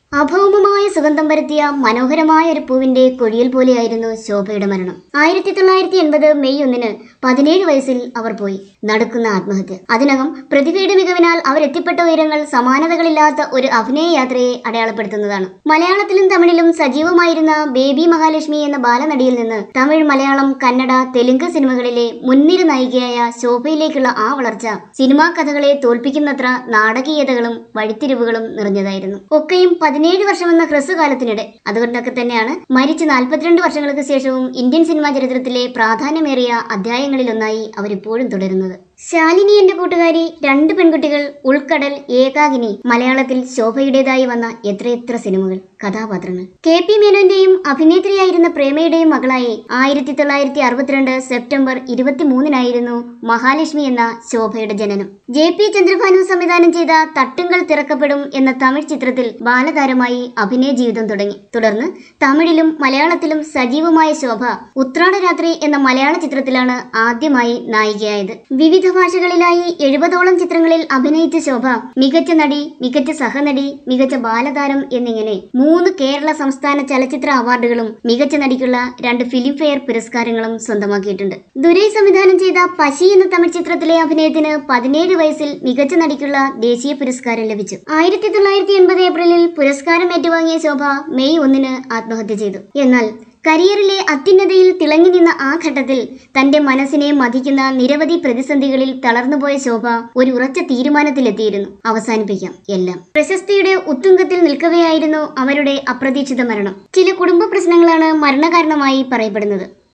അഭൗമമായ സുഗന്ധം പരത്തിയ മനോഹരമായ ഒരു പൂവിന്റെ കൊഴിയൽ പോലെയായിരുന്നു ശോഭയുടെ മരണം ആയിരത്തി തൊള്ളായിരത്തി എൺപത് മെയ് ഒന്നിന് പതിനേഴ് വയസ്സിൽ അവർ പോയി നടക്കുന്ന ആത്മഹത്യ അതിനകം പ്രതിഭയുടെ മികവിനാൽ അവരെത്തിപ്പെട്ട ഉയരങ്ങൾ സമാനതകളില്ലാത്ത ഒരു അഭിനയ യാത്രയെ അടയാളപ്പെടുത്തുന്നതാണ് മലയാളത്തിലും തമിഴിലും സജീവമായിരുന്ന ബേബി മഹാലക്ഷ്മി എന്ന ബാലനടിയിൽ നിന്ന് തമിഴ് മലയാളം കന്നഡ തെലുങ്ക് സിനിമകളിലെ മുൻനിര നായികയായ ശോഭയിലേക്കുള്ള ആ വളർച്ച സിനിമാ കഥകളെ തോൽപ്പിക്കുന്നത്ര നാടകീയതകളും വഴിത്തിരിവുകളും നിറഞ്ഞതായിരുന്നു ഒക്കെയും പതിനേഴ് വർഷമെന്ന ഹ്രസ്വകാലത്തിനിടെ അതുകൊണ്ടൊക്കെ തന്നെയാണ് മരിച്ച് നാൽപ്പത്തിരണ്ട് വർഷങ്ങൾക്ക് ശേഷവും ഇന്ത്യൻ സിനിമാ ചരിത്രത്തിലെ പ്രാധാന്യമേറിയ അധ്യായങ്ങളിലൊന്നായി അവരിപ്പോഴും തുടരുന്നത് ശാലിനി എന്റെ കൂട്ടുകാരി രണ്ട് പെൺകുട്ടികൾ ഉൾക്കടൽ ഏകാകിനി മലയാളത്തിൽ ശോഭയുടേതായി വന്ന എത്രയെത്ര സിനിമകൾ കഥാപാത്രങ്ങൾ കെ പി മേനോന്റെയും അഭിനേത്രിയായിരുന്ന പ്രേമയുടെയും മകളായി ആയിരത്തി തൊള്ളായിരത്തി അറുപത്തിരണ്ട് സെപ്റ്റംബർ ഇരുപത്തിമൂന്നിനായിരുന്നു മഹാലക്ഷ്മി എന്ന ശോഭയുടെ ജനനം ജെ പി ചന്ദ്രഭാനു സംവിധാനം ചെയ്ത തട്ടുങ്കൽ തിറക്കപ്പെടും എന്ന തമിഴ് ചിത്രത്തിൽ ബാലതാരമായി അഭിനയ ജീവിതം തുടങ്ങി തുടർന്ന് തമിഴിലും മലയാളത്തിലും സജീവമായ ശോഭ ഉത്രാടരാത്രി എന്ന മലയാള ചിത്രത്തിലാണ് ആദ്യമായി നായികയായത് വിവിധ ഭാഷകളിലായി എഴുപതോളം ചിത്രങ്ങളിൽ അഭിനയിച്ച ശോഭ മികച്ച നടി മികച്ച സഹനടി മികച്ച ബാലതാരം എന്നിങ്ങനെ മൂന്ന് കേരള സംസ്ഥാന ചലച്ചിത്ര അവാർഡുകളും മികച്ച നടിക്കുള്ള രണ്ട് ഫിലിംഫെയർ പുരസ്കാരങ്ങളും സ്വന്തമാക്കിയിട്ടുണ്ട് ദുരൈ സംവിധാനം ചെയ്ത പശി എന്ന തമിഴ് ചിത്രത്തിലെ അഭിനയത്തിന് പതിനേഴ് വയസ്സിൽ മികച്ച നടിക്കുള്ള ദേശീയ പുരസ്കാരം ലഭിച്ചു ആയിരത്തി തൊള്ളായിരത്തി എൺപത് ഏപ്രിലിൽ പുരസ്കാരം ഏറ്റുവാങ്ങിയ ശോഭ മെയ് ഒന്നിന് ആത്മഹത്യ ചെയ്തു എന്നാൽ കരിയറിലെ അത്യുന്നതയിൽ തിളങ്ങി നിന്ന ആ ഘട്ടത്തിൽ തന്റെ മനസ്സിനെ മതിക്കുന്ന നിരവധി പ്രതിസന്ധികളിൽ തളർന്നുപോയ ശോഭ ഒരു ഉറച്ച തീരുമാനത്തിലെത്തിയിരുന്നു അവസാനിപ്പിക്കാം എല്ലാം പ്രശസ്തിയുടെ ഉത്തുംഗത്തിൽ നിൽക്കവെയായിരുന്നു അവരുടെ അപ്രതീക്ഷിത മരണം ചില കുടുംബ പ്രശ്നങ്ങളാണ് മരണകാരണമായി പറയപ്പെടുന്നത്